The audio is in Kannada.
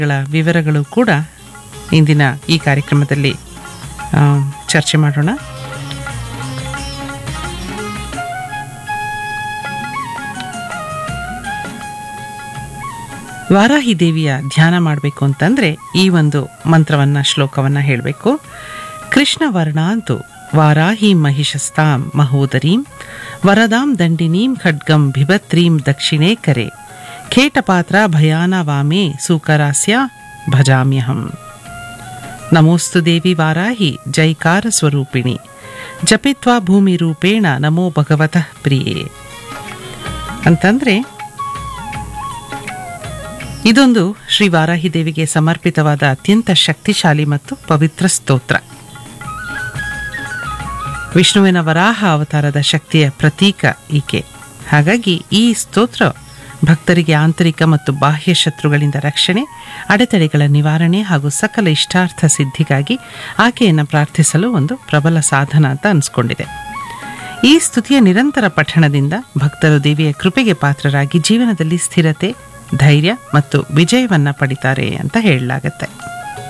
ಗಳ ವಿವರಗಳು ಕೂಡ ಇಂದಿನ ಈ ಕಾರ್ಯಕ್ರಮದಲ್ಲಿ ಆ, ಚರ್ಚೆ ಮಾಡೋಣ ವಾರಾಹಿ ದೇವಿಯ ಧ್ಯಾನ ಮಾಡಬೇಕು ಅಂತಂದ್ರೆ ಈ ಒಂದು ಮಂತ್ರವನ್ನ ಶ್ಲೋಕವನ್ನ ಹೇಳಬೇಕು ಕೃಷ್ಣ ವರ್ಣಾಂತು ವಾರಾಹಿ ಮಹಿಷಸ್ತಾಂ ಮಹೋದರೀಂ ವರದಾಂ ದಂಡಿನೀಂ ಖಡ್ಗಂ ಬಿಭತ್ರೀಂ ದಕ್ಷಿಣೇ ಕರೆ ಖೇಟಪಾತ್ರ ಭಯಾನ ವಾಮೇ ಸೂಕರಾಸ್ಯ ಭಜಾಮ್ಯಹಂ ನಮೋಸ್ತು ದೇವಿ ವಾರಾಹಿ ಜೈಕಾರ ಸ್ವರೂಪಿಣಿ ಜಪಿತ್ವಾ ಭೂಮಿ ರೂಪೇಣ ನಮೋ ಭಗವತಃ ಪ್ರಿಯೇ ಅಂತಂದ್ರೆ ಇದೊಂದು ಶ್ರೀ ವಾರಾಹಿ ದೇವಿಗೆ ಸಮರ್ಪಿತವಾದ ಅತ್ಯಂತ ಶಕ್ತಿಶಾಲಿ ಮತ್ತು ಪವಿತ್ರ ಸ್ತೋತ್ರ ವಿಷ್ಣುವಿನ ವರಾಹ ಅವತಾರದ ಶಕ್ತಿಯ ಪ್ರತೀಕ ಈಕೆ ಹಾಗಾಗಿ ಈ ಸ್ತೋತ್ರ ಭಕ್ತರಿಗೆ ಆಂತರಿಕ ಮತ್ತು ಬಾಹ್ಯ ಶತ್ರುಗಳಿಂದ ರಕ್ಷಣೆ ಅಡೆತಡೆಗಳ ನಿವಾರಣೆ ಹಾಗೂ ಸಕಲ ಇಷ್ಟಾರ್ಥ ಸಿದ್ಧಿಗಾಗಿ ಆಕೆಯನ್ನು ಪ್ರಾರ್ಥಿಸಲು ಒಂದು ಪ್ರಬಲ ಸಾಧನ ಅಂತ ಅನಿಸ್ಕೊಂಡಿದೆ ಈ ಸ್ತುತಿಯ ನಿರಂತರ ಪಠಣದಿಂದ ಭಕ್ತರು ದೇವಿಯ ಕೃಪೆಗೆ ಪಾತ್ರರಾಗಿ ಜೀವನದಲ್ಲಿ ಸ್ಥಿರತೆ ಧೈರ್ಯ ಮತ್ತು ವಿಜಯವನ್ನ ಪಡಿತಾರೆ ಅಂತ ಹೇಳಲಾಗತ್ತೆ